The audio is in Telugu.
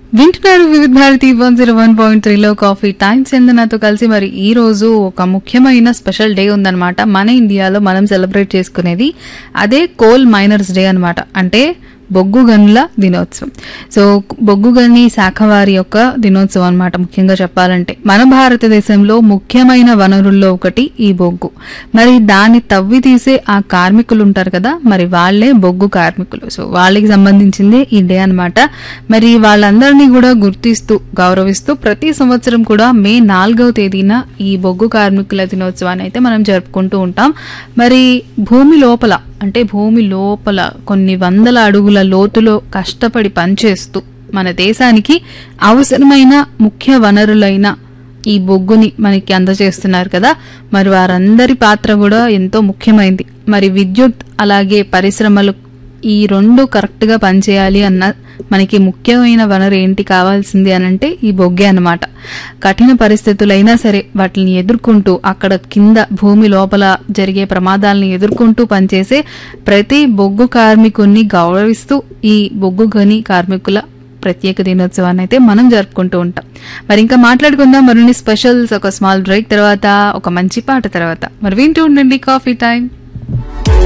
వింటున్నారు Vividh Bharati one zero one point త్రీలో కాఫీ టైం చందనతో కలిసి మరి ఈ రోజు ఒక ముఖ్యమైన స్పెషల్ డే ఉందన్నమాట మన ఇండియాలో మనం సెలబ్రేట్ చేసుకునేది అదే కోల్ మైనర్స్ డే అన్నమాట అంటే బొగ్గు గనుల దినోత్సవం సో బొగ్గు గని శాఖ వారి యొక్క దినోత్సవం అన్నమాట ముఖ్యంగా చెప్పాలంటే మన భారతదేశంలో ముఖ్యమైన వనరుల్లో ఒకటి ఈ బొగ్గు మరి దాన్ని తవ్వి తీసే ఆ కార్మికులు ఉంటారు కదా మరి వాళ్ళే బొగ్గు కార్మికులు సో వాళ్ళకి సంబంధించిందే ఈ డే అన్నమాట మరి వాళ్ళందరినీ కూడా గుర్తిస్తూ గౌరవిస్తూ ప్రతి సంవత్సరం కూడా మే నాలుగవ తేదీన ఈ బొగ్గు కార్మికుల దినోత్సవాన్ని అయితే మనం జరుపుకుంటూ ఉంటాం మరి భూమి లోపల అంటే భూమి లోపల కొన్ని వందల అడుగుల లోతులో కష్టపడి పనిచేస్తూ మన దేశానికి అవసరమైన ముఖ్య వనరులైన ఈ బొగ్గుని మనకి అందజేస్తున్నారు కదా మరి వారందరి పాత్ర కూడా ఎంతో ముఖ్యమైనది మరి విద్యుత్ అలాగే పరిశ్రమలు ఈ రెండు కరెక్ట్ గా పనిచేయాలి అన్న మనకి ముఖ్యమైన వనరు ఏంటి కావాల్సింది అనంటే ఈ బొగ్గే అన్నమాట కఠిన పరిస్థితులైనా సరే వాటిని ఎదుర్కొంటూ అక్కడ కింద భూమి లోపల జరిగే ప్రమాదాలను ఎదుర్కొంటూ పనిచేసే ప్రతి బొగ్గు కార్మికుణ్ణి గౌరవిస్తూ ఈ బొగ్గు గని కార్మికుల ప్రత్యేక దినోత్సవాన్ని అయితే మనం జరుపుకుంటూ ఉంటాం మరి ఇంకా మాట్లాడుకుందాం మరిన్ని స్పెషల్స్ ఒక స్మాల్ బ్రేక్ తర్వాత ఒక మంచి పాట తర్వాత మరి వింటూ ఉండండి కాఫీ టైం